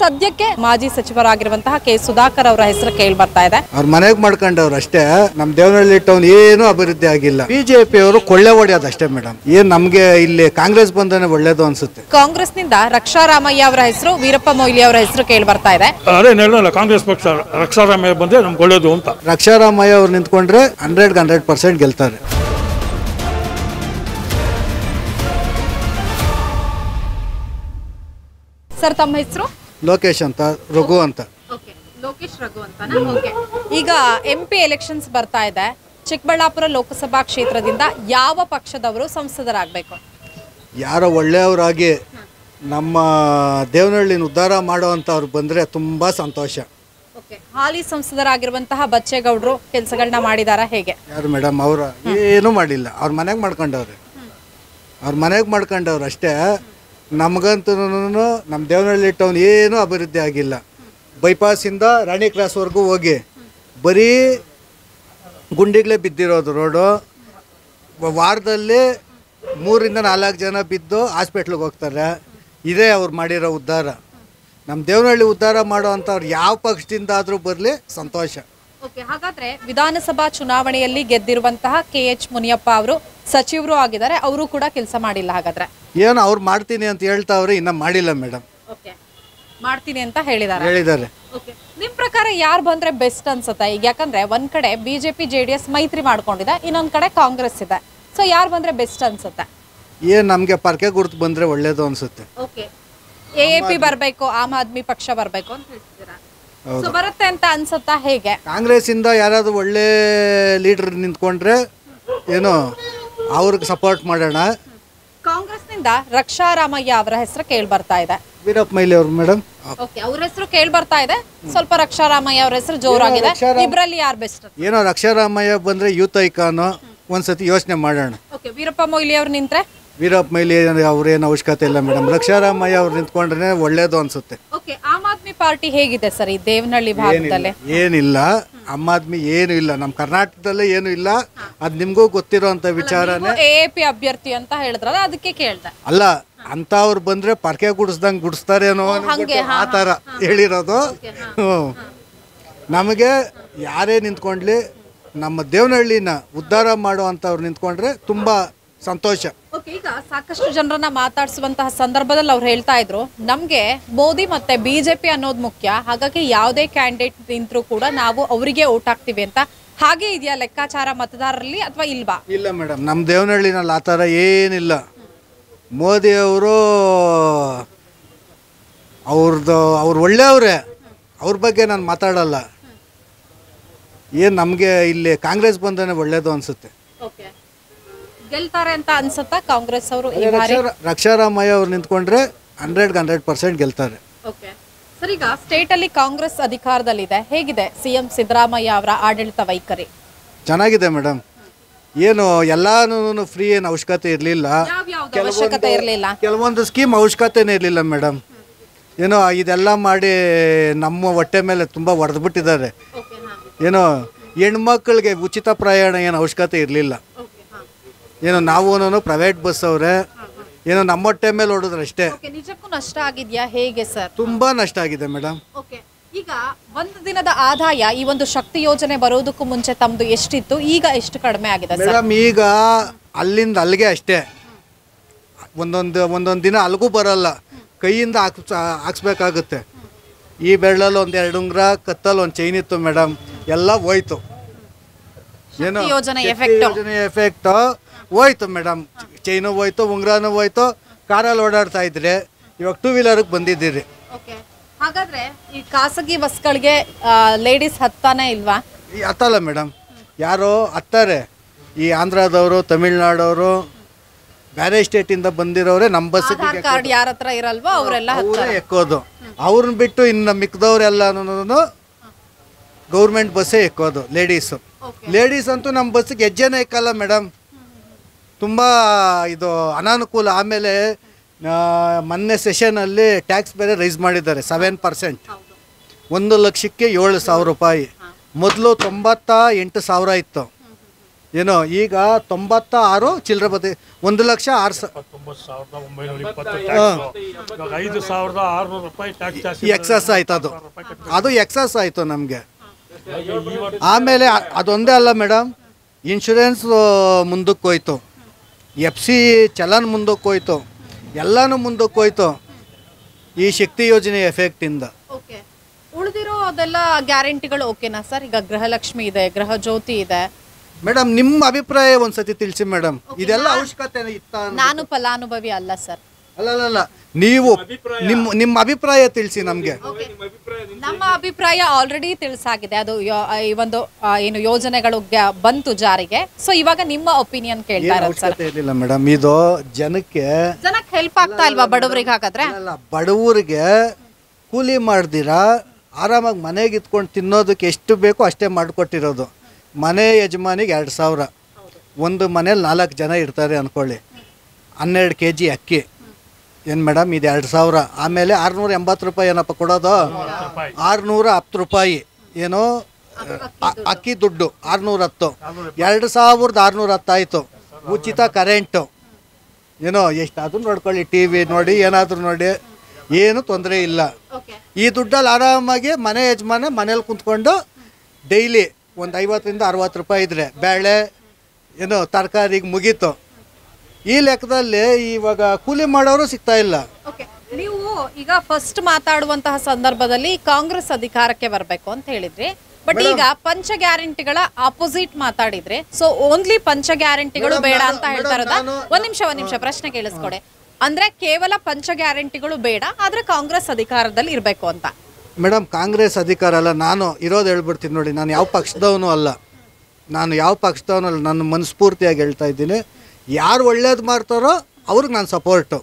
ಸದ್ಯಕ್ಕೆ ಮಾಜಿ ಸಚಿವರಾಗಿರುವಂತಹ ಕೆ ಸುಧಾಕರ್ ಅವರ ಹೆಸರು ಕೇಳಿ ಬರ್ತಾ ಇದೆ ಅವ್ರ ಮನೆಗೆ ಮಾಡ್ಕೊಂಡವ್ರು ಅಷ್ಟೇ ನಮ್ಮ ದೇವನಹಳ್ಳಿ ಟೌನ್ ಏನು ಅಭಿವೃದ್ಧಿ ಆಗಿಲ್ಲ ಬಿಜೆಪಿ ಅವರು ಕೊಳ್ಳೆ ಹೊಡೆಯೋದು ಅಷ್ಟೇ ಮೇಡಮ್ ಏನ್ ನಮ್ಗೆ ಇಲ್ಲಿ ಕಾಂಗ್ರೆಸ್ ಬಂದನೆ ಒಳ್ಳೇದು ಅನ್ಸುತ್ತೆ ಕಾಂಗ್ರೆಸ್ನಿಂದ ರಕ್ಷಾರಾಮಯ್ಯ ಅವರ ಹೆಸರು ವೀರಪ್ಪ ಮೊಯ್ಲಿ ಅವರ ಹೆಸರು ಕೇಳಿ ಬರ್ತಾ ಇದೆ ಅದೇ ಹೇಳಲ್ಲ ಕಾಂಗ್ರೆಸ್ ಪಕ್ಷ ರಕ್ಷಾರಾಮಯ್ಯ ಬಂದ್ರೆ ನಮ್ಗೆ ಒಳ್ಳೇದು ಅಂತ ರಕ್ಷಾರಾಮಯ್ಯ ಅವ್ರು ನಿಂತ್ಕೊಂಡ್ರೆ ಹಂಡ್ರೆಡ್ ಹಂಡ್ರೆಡ್ ಪರ್ಸೆಂಟ್ ಗೆಲ್ತಾರೆ ಸರ್ ತಮ್ಮ ಹೆಸರು ಲೋಕೇಶ್ ಅಂತ ರಘು ಅಂತ ಲೋಕೇಶ್ ರಘು ಅಂತ ಈಗ ಎಂ ಪಿ ಎಲೆಕ್ಷನ್ಸ್ ಬರ್ತಾ ಇದೆ ಚಿಕ್ಕಬಳ್ಳಾಪುರ ಲೋಕಸಭಾ ಕ್ಷೇತ್ರದಿಂದ ಯಾವ ಪಕ್ಷದವರು ಸಂಸದರಾಗಬೇಕು ಯಾರೋ ಒಳ್ಳೆಯವರಾಗಿ ನಮ್ಮ ದೇವನಹಳ್ಳಿನ ಉದ್ಧಾರ ಮಾಡೋವಂಥವ್ರು ಬಂದರೆ ತುಂಬ ಸಂತೋಷ ಹಾಲಿ ಸಂಸದರಾಗಿರುವಂತಹ ಬಚ್ಚೇಗೌಡರು ಕೆಲಸಗಳನ್ನ ಮಾಡಿದಾರ ಹೇಗೆ ಯಾರು ಮೇಡಮ್ ಅವ್ರ ಏನೂ ಮಾಡಿಲ್ಲ ಅವ್ರ ಮನೆಗೆ ಮಾಡ್ಕೊಂಡವ್ರೆ ಅವ್ರ ಮನೆಗೆ ಮಾಡ್ಕೊಂಡವ್ರು ಅಷ್ಟೇ ನಮಗಂತೂ ನಮ್ಮ ದೇವನಹಳ್ಳಿ ಟೌನ್ ಏನೂ ಅಭಿವೃದ್ಧಿ ಆಗಿಲ್ಲ ಬೈಪಾಸಿಂದ ರಾಣಿ ಕ್ರಾಸ್ವರೆಗೂ ಹೋಗಿ ಬರೀ ಗುಂಡಿಗಳೇ ಬಿದ್ದಿರೋದು ರೋಡು ವ- ವಾರದಲ್ಲಿ ಮೂರಿಂದ ನಾಲ್ಕು ಜನ ಬಿದ್ದು ಹಾಸ್ಪಿಟ್ಲಿಗೆ ಹೋಗ್ತಾರೆ ಇದೇ ಅವ್ರು ಮಾಡಿರೋ ಉದ್ಧಾರ ನಮ್ಮ ದೇವನಹಳ್ಳಿ ಉದ್ಧಾರ ಮಾಡೋ ಅಂಥವ್ರು ಯಾವ ಪಕ್ಷದಿಂದ ಆದರೂ ಬರಲಿ ಸಂತೋಷ ಓಕೆ ಹಾಗಾದ್ರೆ ವಿಧಾನಸಭಾ ಚುನಾವಣೆಯಲ್ಲಿ ಗೆದ್ದಿರುವಂತಹ ಕೆ ಎಚ್ ಮುನಿಯಪ್ಪ ಅವರು ಸಚಿವರು ಆಗಿದ್ದಾರೆ ಅವರು ಕೂಡ ಕೆಲಸ ಮಾಡಿಲ್ಲ ಹಾಗಾದ್ರೆ ಏನು ಅವ್ರು ಮಾಡ್ತೀನಿ ಅಂತ ಹೇಳ್ತಾವ್ರೆ ಇನ್ನೂ ಮಾಡಿಲ್ಲ ಮೇಡಮ್ ಓಕೆ ಮಾಡ್ತೀನಿ ಅಂತ ಹೇಳಿದ್ದಾರೆ ಹೇಳಿದ್ದಾರೆ ಓಕೆ ನಿಮ್ ಪ್ರಕಾರ ಯಾರು ಬಂದ್ರೆ ಬೆಸ್ಟ್ ಅನ್ಸುತ್ತೆ ಈಗ ಯಾಕಂದ್ರೆ ಒಂದ್ ಕಡೆ ಬಿಜೆಪಿ ಜೆ ಡಿ ಎಸ್ ಮೈತ್ರಿ ಮಾಡ್ಕೊಂಡಿದೆ ಇನ್ನೊಂದ್ ಕಡೆ ಕಾಂಗ್ರೆಸ್ ಇದೆ ಸೊ ಯಾರು ಬಂದ್ರೆ ಬೆಸ್ಟ್ ಅನ್ಸುತ್ತೆ ಏನು ನಮಗೆ ಪರ್ಕೆ ಗುರುತು ಬಂದರೆ ಒಳ್ಳೇದು ಅನಿಸುತ್ತೆ ಓಕೆ ಎ ಎ ಪಿ ಬರ್ಬೇಕು ಆಮ್ ಆದ್ಮಿ ಪಕ್ಷ ಬರ್ಬೇಕು ಅಂತ ಹೇಳ್ತಿದ್ದೀರಾ ಸೊ ಬರುತ್ತೆ ಅಂತ ಅನ್ಸುತ್ತಾ ಹೇಗೆ ಕಾಂಗ್ರೆಸ್ಸಿಂದ ಯಾರಾದರೂ ಒಳ್ಳೆ ಲೀಡ್ರ್ ನಿಂತ್ಕೊಂಡ್ರೆ ಏನು ಅವ್ರಿಗೆ ಸಪೋರ್ಟ್ ಮಾಡೋಣ ಕಾಂಗ್ರೆಸ್ನಿಂದ ರಕ್ಷಾರಾಮಯ್ಯ ಅವರ ಹೆಸರು ಕೇಳಿ ಬರ್ತಾ ಇದೆ ವೀರಪ್ಪ ಮೈಲಿ ಅವ್ರು ಮೇಡಮ್ ಓಕೆ ಅವ್ರ ಹೆಸರು ಕೇಳಿ ಬರ್ತಾ ಇದೆ ಸ್ವಲ್ಪ ರಕ್ಷಾರಾಮಯ್ಯ ಅವ್ರ ಹೆಸರು ಜೋರಾಗಿದೆ ಇಬ್ರಲ್ಲಿ ಯಾರು ಬೆಸ್ಟ್ ಏನೋ ರಕ್ಷಾರಾಮಯ್ಯ ಬಂದರೆ ಯೂತ್ ಐಕಾನು ಒಂದ್ಸತಿ ಯೋಚನೆ ಮಾಡೋಣ ಓಕೆ ವೀರಪ್ಪ ಮೊಯ್ಲಿ ಅವ್ರು ನಿಂತ್ರೆ ವೀರಪ್ಪ ಮೈಲಿ ಅವ್ರೇನು ಅವಶ್ಯಕತೆ ಇಲ್ಲ ಮೇಡಮ್ ರಕ್ಷಾರಾಮಯ್ಯ ಅವ್ರು ನಿಂತ್ಕೊಂಡ್ರೆ ಒಳ್ಳೇದು ಅನಿಸುತ್ತೆ ಓಕೆ ಆಮ್ ಆದ್ಮಿ ಪಾರ್ಟಿ ಹೇಗಿದೆ ಸರ್ ಈ ದೇವನಹಳ್ಳಿ ಭಾಗದಲ್ಲಿ ಏನಿಲ್ಲ ಆಮ್ ಆದ್ಮಿ ಏನು ಇಲ್ಲ ನಮ್ಮ ಕರ್ನಾಟಕದಲ್ಲೇ ಏನು ಇಲ್ಲ ಅದು ನಿಮಗೂ ಗೊತ್ತಿರೋಂಥ ವಿಚಾರನೇ ಎ ಎ ಪಿ ಅಭ್ಯರ್ಥಿ ಅಂತ ಹೇಳಿದ್ರಲ್ಲ ಅದಕ್ಕೆ ಕೇಳ್ದೆ ಅಲ್ಲ ಅಂಥವ್ರು ಬಂದ್ರೆ ಪರ್ಕೆ ಗುಡಿಸ್ದಂಗೆ ಗುಡಿಸ್ತಾರೇನೋ ಅನ್ಬಿಟ್ಟು ಆ ಥರ ಹೇಳಿರೋದು ಹ್ಞೂ ನಮಗೆ ಯಾರೇ ನಿಂತ್ಕೊಂಡ್ಲಿ ನಮ್ಮ ದೇವನಹಳ್ಳಿನ ಉದ್ಧಾರ ಮಾಡುವಂಥವ್ರು ನಿಂತ್ಕೊಂಡ್ರೆ ತುಂಬ ಸಂತೋಷ ಓಕೆ ಈಗ ಸಾಕಷ್ಟು ಜನರನ್ನ ಮಾತಾಡಿಸುವಂತಹ ಸಂದರ್ಭದಲ್ಲಿ ಅವ್ರು ಹೇಳ್ತಾ ಇದ್ರು ನಮ್ಗೆ ಮೋದಿ ಮತ್ತೆ ಬಿಜೆಪಿ ಅನ್ನೋದು ಮುಖ್ಯ ಹಾಗಾಗಿ ಯಾವುದೇ ಕ್ಯಾಂಡಿಡೇಟ್ ನಿಂತರೂ ಕೂಡ ನಾವು ಅವರಿಗೆ ಓಟ್ ಹಾಕ್ತಿವಿ ಅಂತ ಹಾಗೆ ಇದೆಯಾ ಲೆಕ್ಕಾಚಾರ ಮತದಾರರಲ್ಲಿ ಅಥವಾ ಇಲ್ವಾ ಇಲ್ಲ ಮೇಡಮ್ ನಮ್ಮ ದೇವನಹಳ್ಳಿನಲ್ಲಿ ಆ ಥರ ಏನಿಲ್ಲ ಮೋದಿಯವರು ಅವ್ರದ್ದು ಅವ್ರು ಒಳ್ಳೆಯವ್ರೆ ಅವ್ರ ಬಗ್ಗೆ ನಾನು ಮಾತಾಡಲ್ಲ ಏನು ನಮಗೆ ಇಲ್ಲಿ ಕಾಂಗ್ರೆಸ್ ಬಂದೇ ಒಳ್ಳೇದು ಅನಿಸುತ್ತೆ ಓಕೆ ಗೆಲ್ತಾರೆ ಅಂತ ಅನ್ಸುತ್ತಾ ಕಾಂಗ್ರೆಸ್ ಅವರು ಈ ಬಾರಿ ರಕ್ಷಾ ರಕ್ಷಾರಾಮಯ್ಯ ಅವ್ರು ನಿಂತ್ಕೊಂಡ್ರೆ ಹಂಡ್ರೆಡ್ ಹಂಡ್ರೆಡ್ ಪರ್ಸೆಂಟ್ ಗೆಲ್ತಾರೆ ಓಕೆ ಸರ್ ಈಗ ಸ್ಟೇಟ್ ಅಲ್ಲಿ ಕಾಂಗ್ರೆಸ್ ಅಧಿಕಾರದಲ್ಲಿದೆ ಹೇಗಿದೆ ಸಿಎಂ ಸಿದ್ದರಾಮಯ್ಯ ಅವರ ಆಡಳಿತ ವೈಖರಿ ಚೆನ್ನಾಗಿದೆ ಮೇಡಮ್ ಏನು ಎಲ್ಲಾನು ಫ್ರೀ ಏನು ಅವಶ್ಯಕತೆ ಇರಲಿಲ್ಲ ಯಾವ್ಯಾವ್ದು ಅವಶ್ಯಕತೆ ಇರಲಿಲ್ಲ ಕೆಲವೊಂದು ಸ್ಕೀಮ್ ಅವಶ್ಯಕತೆನೇ ಇರಲಿಲ್ಲ ಮೇಡಮ್ ಏನೋ ಇದೆಲ್ಲ ಮಾಡಿ ನಮ್ಮ ಹೊಟ್ಟೆ ಮೇಲೆ ತುಂಬ ಹೊಡೆದ್ಬಿಟ್ಟಿದ್ದಾರೆ ಏನೋ ಹೆಣ್ಮಕ್ಳಿಗೆ ಉಚಿತ ಪ್ರಯಾಣ ಏನು ಅವಶ್ಯಕತೆ ಇರಲಿಲ್ಲ ಏನೋ ನಾವು ಪ್ರೈವೇಟ್ ಬಸ್ ಅವರೇ ಏನೋ ನಮ್ಮ ಹೊಟ್ಟೆ ಮೇಲೆ ಹೊಡೆದ್ರೆ ಅಷ್ಟೇ ಓಕೆ ನಿಜಕ್ಕೂ ನಷ್ಟ ಆಗಿದ್ಯಾ ಹೇಗೆ ಸರ್ ತುಂಬ ನಷ್ಟ ಆಗಿದೆ ಮೇಡಮ್ ಓಕೆ ಈಗ ಒಂದು ದಿನದ ಆದಾಯ ಈ ಒಂದು ಶಕ್ತಿ ಯೋಜನೆ ಬರೋದಕ್ಕೂ ಮುಂಚೆ ತಮ್ದು ಎಷ್ಟಿತ್ತು ಈಗ ಎಷ್ಟು ಕಡಿಮೆ ಆಗಿದೆ ಸರ್ ಮೇಡಮ್ ಈಗ ಅಲ್ಲಿಂದ ಅಲ್ಲಿಗೆ ಅಷ್ಟೇ ಒಂದೊಂದು ಒಂದೊಂದು ದಿನ ಅಲ್ಲಿಗೂ ಬರಲ್ಲ ಕೈಯಿಂದ ಹಾಕ್ಸ್ ಹಾಕ್ಸ್ಬೇಕಾಗುತ್ತೆ ಈ ಬೆಳ್ಳಲ್ಲಿ ಒಂದು ಎರಡು ಉಂಗ್ರ ಕತ್ತಲ್ಲಿ ಒಂದು ಚೈನ್ ಇತ್ತು ಮೇಡಮ್ ಎಲ್ಲ ಹೋಯ್ತು ಏನು ಶಕ್ತಿ ಯೋಜನೆ ಶಕ್ತಿ effect. ಯೋಜನೆ ಎಫೆಕ್ಟು ಹೋಯ್ತು ಮೇಡಮ್ ಚೈನು ಹೋಯ್ತು ಉಂಗ್ರನೂ ಹೋಯ್ತು ಕಾರಲ್ಲಿ ಓಡಾಡ್ತಾ ಇದ್ರಿ ಇವಾಗ ಟೂ ವೀಲರ್ಗೆ ಬಂದಿದ್ದೀರಿ ಓಕೆ ಹಾಗಾದ್ರೆ ಈ ಖಾಸಗಿ ಬಸ್ಗಳಿಗೆ ಲೇಡೀಸ್ ಹತ್ತಾನೆ ಇಲ್ವಾ ಈ ಹತ್ತಲ್ಲ ಮೇಡಮ್ ಯಾರೋ ಹತ್ತಾರೆ ಈ ಆಂಧ್ರದವರು ತಮಿಳ್ನಾಡವರು ಬೇರೆ ಸ್ಟೇಟಿಂದ ಬಂದಿರೋರೆ ನಮ್ಮ ಬಸ್ಸಿಗೆ ಆಧಾರ್ ಕಾರ್ಡ್ ಯಾರ ಹತ್ರ ಇರಲ್ವೋ ಅವರೆಲ್ಲ ಅವರೇ ಎಕ್ಕೋದು ಅವ್ರನ್ನ ಬಿಟ್ಟು ಇನ್ನು ಮಿಕ್ದವ್ರೆಲ್ಲನೂ ಗೌರ್ಮೆಂಟ್ ಬಸ್ಸೇ ಎಕ್ಕೋದು ಲೇಡೀಸು ಲೇಡೀಸ್ ಅಂತೂ ನಮ್ಮ ಬಸ್ಸಿಗೆ ಹೆಜ್ಜೆನೇ ಎಕ್ಕಲ್ಲ ಮೇಡಮ್ ತುಂಬ ಇದು ಅನಾನುಕೂಲ ಆಮೇಲೆ ಆ, ಮೊನ್ನೆ ಸೆಷನಲ್ಲಿ ಟ್ಯಾಕ್ಸ್ ಬೇರೆ ರೈಸ್ ಮಾಡಿದ್ದಾರೆ ಸೆವೆನ್ ಪರ್ಸೆಂಟ್ ಒಂದು ಲಕ್ಷಕ್ಕೆ ಏಳು ಸಾವಿರ ರೂಪಾಯಿ ಮೊದಲು ತೊಂಬತ್ತ ಎಂಟು ಸಾವಿರ ಇತ್ತು ಏನೋ ಈಗ ತೊಂಬತ್ತ ಆರು ಚಿಲ್ಲರೆ ಬತ್ತೆ ಒಂದು ಲಕ್ಷ ಆರು ಸ ಇಪ್ಪತ್ತೊಂಬತ್ತು ಸಾವಿರದ ಒಂಬೈನೂರ ಇಪ್ಪತ್ತು ಟ್ಯಾಕ್ಸ್ ಇವಾಗ ಐದು ಸಾವಿರದ ಆರುನೂರು ರೂಪಾಯಿ ಟ್ಯಾಕ್ಸ್ ಜಾಸ್ತಿ ಎಕ್ಸಸ್ ಆಯ್ತು ಅದು ಅದು ಎಕ್ಸಸ್ ಆಯಿತು ನಮಗೆ ಆಮೇಲೆ ಅ- ಅದೊಂದೇ ಅಲ್ಲ ಮೇಡಮ್ ಇನ್ಶೂರೆನ್ಸ್ ಮುಂದಕ್ಕೆ ಹೋಯ್ತು ಎಫ್ ಸಿ ಚಲನ್ ಮುಂದಕ್ಕೆ ಹೋಯ್ತು ಎಲ್ಲನೂ ಮುಂದಕ್ಕೆ ಹೋಯ್ತು ಈ ಶಕ್ತಿ ಯೋಜನೆ ಎಫೆಕ್ಟಿಂದ ಓಕೆ ಉಳಿದಿರೋ ಅದೆಲ್ಲ ಗ್ಯಾರಂಟಿಗಳು ಓಕೆನಾ ಸರ್ ಈಗ ಗೃಹಲಕ್ಷ್ಮಿ ಇದೆ ಗೃಹ ಜ್ಯೋತಿ ಇದೆ ಮೇಡಮ್ ನಿಮ್ಮ ಅಭಿಪ್ರಾಯ ಒಂದ್ಸತಿ ತಿಳಿಸಿ ಮೇಡಮ್ ಇದೆಲ್ಲ ಅವಶ್ಯಕತೆ ಇತ್ತ ಅನ್ನೋದು. ನಾನು ಫಲಾನುಭವಿ ಅಲ್ಲ ಸರ್ ಅಲ್ಲ ಅಲ್ಲ ಅಲ್ಲ ನೀವು ನಿಮ್ಮ ನಿಮ್ಮ ಅಭಿಪ್ರಾಯ ತಿಳಿಸಿ ನಮಗೆ ನಮ್ಮ ಅಭಿಪ್ರಾಯ ಆಲ್ರೆಡಿ ತಿಳಿಸಾಗಿದೆ ಅದು ಯೋ- ಈ ಒಂದು ಆ, ಏನು ಯೋಜನೆಗಳು ಗ್ಯಾ- ಬಂತು ಜಾರಿಗೆ ಸೊ ಇವಾಗ ನಿಮ್ಮ ಒಪಿನಿಯನ್ ಕೇಳ್ತಾ ಇರೋದು ಸರ್ ಅವಶ್ಯಕತೆ ಇರಲಿಲ್ಲ ಮೇಡಮ್ ಇದು ಜನಕ್ಕೆ ಜನಕ್ಕೆ ಹೆಲ್ಪ್ ಆಗ್ತಾ ಇಲ್ವಾ ಬಡವರಿಗೆ ಹಾಗಾದ್ರೆ ಅಲ್ಲ ಬಡವರಿಗೆ ಕೂಲಿ ಮಾಡ್ದಿರಾ ಆರಾಮಾಗಿ ಮನೆಗೆ ಇತ್ಕೊಂಡು ತಿನ್ನೋದಕ್ಕೆ ಎಷ್ಟು ಬೇಕೋ ಅಷ್ಟೇ ಮಾಡಿಕೊಟ್ಟಿರೋದು ಮನೆ ಯಜಮಾನಿಗೆ ಎರಡು ಸಾವಿರ ಒಂದು ಮನೇಲಿ ನಾಲ್ಕು ಜನ ಇರ್ತಾರೆ ಅಂದ್ಕೊಳ್ಳಿ ಹನ್ನೆರಡು ಕೆ ಜಿ ಅಕ್ಕಿ ಏನು ಮೇಡಮ್ ಇದು ಎರಡು ಸಾವಿರ ಆಮೇಲೆ ಆರುನೂರ ಎಂಬತ್ತು ರೂಪಾಯಿ ಏನಪ್ಪ ಕೊಡೋದು ಆರುನೂರ ಹತ್ತು ರೂಪಾಯಿ ಏನೋ ಅ- ಅಕ್ಕಿ ದುಡ್ಡು ಆರುನೂರ ಹತ್ತು ಎರಡು ಸಾವಿರದ ಆರುನೂರ ಹತ್ತು ಆಯಿತು ಉಚಿತ ಕರೆಂಟು ಏನೋ ಎಷ್ಟು ಅದನ್ನು ನೋಡ್ಕೊಳ್ಳಿ ಟಿ ವಿ ನೋಡಿ ಏನಾದರೂ ನೋಡಿ ಏನು ತೊಂದರೆ ಇಲ್ಲ ಈ ದುಡ್ಡಲ್ಲಿ ಆರಾಮಾಗಿ ಮನೆ ಯಜಮಾನ ಮನೇಲಿ ಕುಂತ್ಕೊಂಡು ಡೈಲಿ ಒಂದು ಐವತ್ತರಿಂದ ಅರವತ್ತು ರೂಪಾಯಿ ಇದ್ರೆ ಬೇಳೆ ಏನು ತರಕಾರಿಗೆ ಮುಗೀತು ಈ ಲೆಕ್ಕದಲ್ಲಿ ಇವಾಗ ಕೂಲಿ ಮಾಡೋರು ಸಿಗ್ತಾ ಇಲ್ಲ ಓಕೆ ನೀವು ಈಗ ಫಸ್ಟ್ ಮಾತಾಡುವಂತಹ ಸಂದರ್ಭದಲ್ಲಿ ಕಾಂಗ್ರೆಸ್ ಅಧಿಕಾರಕ್ಕೆ ಬರಬೇಕು ಅಂತ ಹೇಳಿದ್ರಿ ಬಟ್ ಈಗ ಪಂಚ ಗ್ಯಾರಂಟಿಗಳ ಆಪೋಸಿಟ್ ಮಾತಾಡಿದ್ರಿ ಸೊ ಓನ್ಲಿ ಪಂಚ ಗ್ಯಾರಂಟಿಗಳು ಬೇಡ ಅಂತ ಹೇಳ್ತಾ ಇರೋದ ಒಂದ್ ನಿಮಿಷ ಒಂದ್ ನಿಮಿಷ ಪ್ರಶ್ನೆ ಕೇಳಿಸ್ಕೊಡೆ ಅಂದ್ರೆ ಕೇವಲ ಪಂಚ ಗ್ಯಾರಂಟಿಗಳು ಬೇಡ ಆದ್ರೆ ಕಾಂಗ್ರೆಸ್ ಅಧಿಕಾರದಲ್ಲಿ ಇರ್ಬೇಕು ಅಂತ ಮೇಡಮ್ ಕಾಂಗ್ರೆಸ್ ಅಧಿಕಾರ ಅಲ್ಲ ನಾನು ಇರೋದು ಹೇಳ್ಬಿಡ್ತೀನಿ ನೋಡಿ ನಾನು ಯಾವ ಪಕ್ಷದವನು ಅಲ್ಲ ನಾನು ಯಾವ ಪಕ್ಷದವನು ಅಲ್ಲ ನನ್ನ ಮನಸ್ಫೂರ್ತಿಯಾಗಿ ಹೇಳ್ತಾ ಇದ್ದೀನಿ ಯಾರು ಒಳ್ಳೇದು ಮಾಡ್ತಾರೋ ಅವ್ರಿಗೆ ನಾನು ಸಪೋರ್ಟು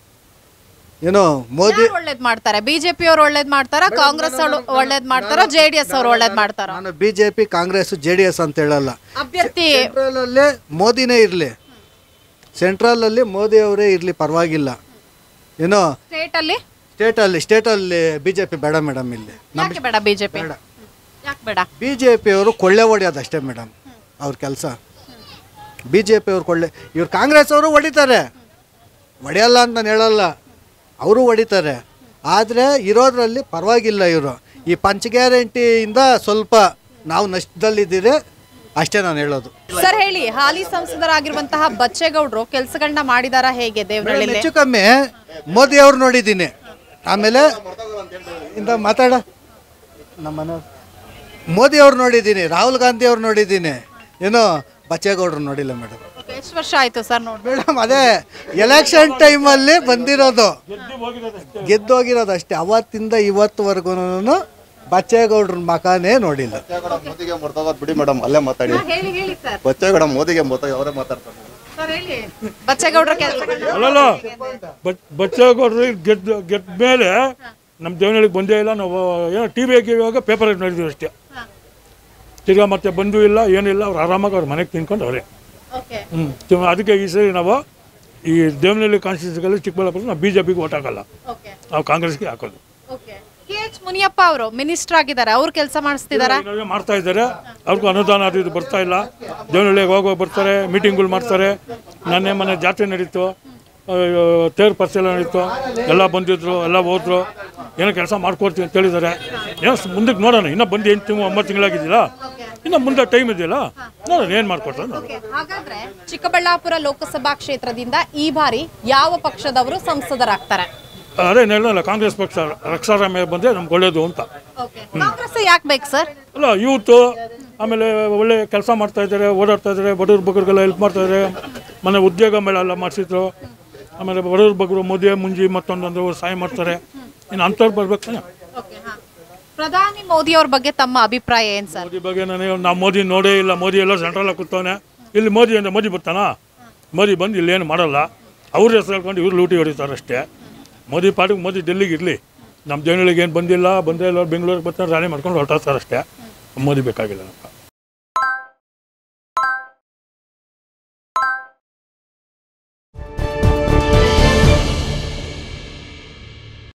ಏನು ಮೋದಿ ಯಾರು ಒಳ್ಳೇದ್ ಮಾಡ್ತಾರೆ ಬಿಜೆಪಿ ಅವ್ರು ಒಳ್ಳೇದ್ ಮಾಡ್ತಾರ ಕಾಂಗ್ರೆಸ್ ಅವ್ರು ಒಳ್ಳೇದ್ ಮಾಡ್ತಾರೋ ಜೆ ಡಿ ಎಸ್ ಅವ್ರು ಒಳ್ಳೇದ್ ಮಾಡ್ತಾರೋ ನಾನು B J P Congress J D S ಅಂತ ಹೇಳಲ್ಲ ಅಭ್ಯರ್ಥಿ ಸೆಂಟ್ರಲಲ್ಲೇ ಮೋದಿನೇ ಇರಲಿ ಸೆಂಟ್ರಲಲ್ಲಿ ಮೋದಿ ಅವರೇ ಇರಲಿ ಪರವಾಗಿಲ್ಲ ಏನೋ ಸ್ಟೇಟ್ ಅಲ್ಲಿ ಸ್ಟೇಟಲ್ಲಿ ಸ್ಟೇಟಲ್ಲಿ ಬಿ ಜೆ ಪಿ ಬೇಡ ಮೇಡಮ್ ಇಲ್ಲಿ ಯಾಕೆ ಬೇಡ ಬಿಜೆಪಿ ಬೇಡ ಯಾಕೆ ಬೇಡ ಬಿ ಜೆ ಪಿಯವರು ಕೊಳ್ಳೆ ಹೊಡೆಯೋದು ಅಷ್ಟೇ ಮೇಡಮ್ ಅವ್ರ ಕೆಲಸ ಬಿ ಜೆ ಪಿಯವ್ರು ಕೊಳ್ಳೆ ಇವ್ರು ಕಾಂಗ್ರೆಸ್ ಅವರು ಹೊಡಿತಾರೆ ಹೊಡೆಯಲ್ಲ ಅಂತ ನಾನು ಹೇಳಲ್ಲ ಅವರು ಹೊಡಿತಾರೆ ಆದರೆ ಇರೋದ್ರಲ್ಲಿ ಪರವಾಗಿಲ್ಲ ಇವರು ಈ ಪಂಚ ಗ್ಯಾರಂಟಿಯಿಂದ ಸ್ವಲ್ಪ ನಾವು ನಷ್ಟದಲ್ಲಿದ್ದೀರಿ ಅಷ್ಟೇ ನಾನು ಹೇಳೋದು ಸರ್ ಹೇಳಿ ಹಾಲಿ ಸಂಸದರಾಗಿರುವಂತಹ ಬಚ್ಚೇಗೌಡರು ಕೆಲಸಗಳನ್ನ ಮಾಡಿದಾರ ಹೇಗೆ ದೇವನಹಳ್ಳಿಲಿ ಹೆಚ್ಚು ಕಮ್ಮಿ ಮೋದಿ ಅವ್ರು ನೋಡಿದ್ದೀನಿ ಆಮೇಲೆ ಇಂದ ಮಾತಾಡ ನಮ್ಮನೆ ಮೋದಿ ಅವ್ರು ನೋಡಿದ್ದೀನಿ ರಾಹುಲ್ ಗಾಂಧಿ ಅವ್ರು ನೋಡಿದ್ದೀನಿ ಏನೋ ಬಚ್ಚೇಗೌಡರು ನೋಡಿಲ್ಲ ಮೇಡಮ್ ಎಷ್ಟು ವರ್ಷ ಆಯ್ತು ಸರ್ ನೋಡಿ ಮೇಡಮ್ ಅದೇ ಎಲೆಕ್ಷನ್ ಟೈಮಲ್ಲಿ ಬಂದಿರೋದು ಗೆದ್ದೋಗಿರೋದು ಅಷ್ಟೇ ಅವತ್ತಿಂದ ಇವತ್ತುವರೆಗೂ ಬಚ್ಚೇಗೌಡ್ರ ಮಕಾನೇ ನೋಡಿಲ್ಲ ಮೋದಿಗೆ ಮರ್ತೋಗೋದ್ ಬಿಡಿ ಮೇಡಮ್ ಅಲ್ಲೇ ಮಾತಾಡಿ ಹೇಳಿ ಹೇಳಿ ಸರ್ ಬಚ್ಚೇಗೌಡ ಮೋದಿಗೆ ಮರ್ತೋಗಿ ಅವರೇ ಮಾತಾಡ್ತಾರೆ ಸರ್ ಹೇಳಿ ಬಚ್ಚೇಗೌಡರ ಕೆಲಸ ಅಲ್ಲಲ್ಲ ಬಚ್ ಬಚ್ಚೇಗೌಡರು ಗೆದ್ದು ಗೆದ್ದ ಮೇಲೆ ನಮ್ಮ ದೇವನಹಳ್ಳಿಗೆ ಬಂದೇ ಇಲ್ಲ ನಾವು ಏನೋ ಟಿ ವಿ ಇವಾಗ ಪೇಪರ್ ನೋಡಿದ್ವಿ ಅಷ್ಟೇ ತಿರ್ಗಾ ಮತ್ತೆ ಬಂದು ಇಲ್ಲ ಏನಿಲ್ಲ ಅವ್ರು ಆರಾಮಾಗಿ ಅವ್ರ ಮನೆಗೆ ತಿನ್ಕೊಂಡು ಅವರೇ ಓಕೆ ಹ್ಞೂ ಅದಕ್ಕೆ ಈ ಸರಿ ನಾವು ಈ ದೇವನಹಳ್ಳಿ ಕಾನ್ಸ್ಟಿಟ್ಯೂನ್ಸಿಗಲ್ಲಿ ಚಿಕ್ಕಬಳ್ಳಾಪುರ ನಾವು ಬಿ ಜೆ ಪಿಗೆ ಓಟ್ ಹಾಕಲ್ಲ ಓಕೆ ನಾವು ಕಾಂಗ್ರೆಸ್ಗೆ ಹಾಕೋದು ಓಕೆ ಕೆ ಎಚ್ ಮುನಿಯಪ್ಪ ಅವರು ಮಿನಿಸ್ಟರ್ ಆಗಿದ್ದಾರೆ ಅವ್ರು ಕೆಲಸ ಮಾಡಿಸ್ತಿದಾರ ಏನಾದ್ರು ಮಾಡ್ತಾ ಇದ್ದಾರೆ ಅವ್ರಿಗೂ ಅನುದಾನ ಅದು ಇದು ಬರ್ತಾ ಇಲ್ಲ ದೇವನಹಳ್ಳಿಗೆ ಹೋಗೋ ಬರ್ತಾರೆ ಮೀಟಿಂಗ್ಗಳು ಮಾಡ್ತಾರೆ ನನ್ನೆ ಮನೆ ಜಾತ್ರೆ ನಡೀತು ಆ, ತೇರು ಪರಿಚಯ ನಡೀತು ಎಲ್ಲ ಬಂದಿದ್ರು ಎಲ್ಲ ಹೋದ್ರು ಏನೋ ಕೆಲಸ ಮಾಡ್ಕೊಡ್ತೀವಿ ಅಂತ ಹೇಳಿದ್ದಾರೆ ಏನೋ ಸ್- ಮುಂದಕ್ಕೆ ನೋಡೋಣ ಇನ್ನೂ ಬಂದು ಎಂಟು ತಿಂಗಳು ಒಂಬತ್ತು ತಿಂಗಳಾಗಿದ್ದಿಲ್ಲ ಇನ್ನು ಮುಂದೆ ಟೈಮ್ ಇದೆಯಲ್ಲ ನೋಡೋಣ ಏನು ಮಾಡ್ಕೊಡ್ತಾರೆ ನೋಡೋಣ ಹಾಗಾದ್ರೆ ಚಿಕ್ಕಬಳ್ಳಾಪುರ ಲೋಕಸಭಾ ಕ್ಷೇತ್ರದಿಂದ ಈ ಬಾರಿ ಯಾವ ಪಕ್ಷದವರು ಸಂಸದರಾಗ್ತಾರೆ ಅದೇ ಹೇಳಲ್ಲ ಕಾಂಗ್ರೆಸ್ ಪಕ್ಷ ರಕ್ಷಾರಾಮ ಬಂದರೆ ನಮ್ಗೆ ಒಳ್ಳೇದು ಅಂತ ಕಾಂಗ್ರೆಸ್ ಯಾಕೆ ಬೇಕು ಸರ್ ಅಲ್ಲ ಯೂತು ಆಮೇಲೆ ಒಳ್ಳೆ ಕೆಲಸ ಮಾಡ್ತಾ ಇದ್ದಾರೆ ಓಡಾಡ್ತಾ ಇದ್ದಾರೆ ಬಡವ್ರ ಬಗ್ಗರಿಗೆಲ್ಲ ಹೆಲ್ಪ್ ಮಾಡ್ತಾ ಇದ್ದಾರೆ ಮನೆ ಉದ್ಯೋಗ ಮೇಳ ಎಲ್ಲ ಮಾಡಿಸಿದ್ರು ಆಮೇಲೆ ಬಡವ್ರ ಬಗ್ಗರು ಮದುವೆ ಮುಂಜಿ ಮತ್ತೊಂದೊಂದು ಸಹಾಯ ಮಾಡ್ತಾರೆ ಇನ್ನು ಅಂಥವ್ರು ಬರ್ಬೇಕು ತಾನೆ ಪ್ರಧಾನಿ ಮೋದಿ ಅವ್ರ ಬಗ್ಗೆ ತಮ್ಮ ಅಭಿಪ್ರಾಯ ಏನ್ ಸರ್ ಮೋದಿ ಬಗ್ಗೆ ನಾನು ನಾವು ಮೋದಿ ನೋಡೇ ಇಲ್ಲ ಮೋದಿ ಎಲ್ಲ ಸೆಂಟ್ರಲ್ಲ ಕೂತವನೆ ಇಲ್ಲಿ ಮೋದಿ ಅಂದರೆ ಮೋದಿ ಬರ್ತಾನಾ ಮೋದಿ ಬಂದು ಇಲ್ಲೇನು ಮಾಡಲ್ಲ ಅವ್ರ ಹೆಸರು ಹೇಳ್ಕೊಂಡು ಇವ್ರು ಲೂಟಿ ಹೊಡಿತಾರೆ ಅಷ್ಟೇ ಮೋದಿ ಪಾಟಿಗೆ ಮೋದಿ ಡೆಲ್ಲಿಗೆ ಇರಲಿ ನಮ್ಮ ಜನಗಳಿಗೆ ಏನು ಬಂದಿಲ್ಲ ಬಂದೇ ಇಲ್ಲ ಬೆಂಗಳೂರಿಗೆ ಬರ್ತಾರೆ ರಾಣಿ ಮಾಡ್ಕೊಂಡು ಹೊರಟಾಡ್ತಾರೆ ಅಷ್ಟೇ ಮೋದಿ ಬೇಕಾಗಿಲ್ಲ ನಮ್ಗೆ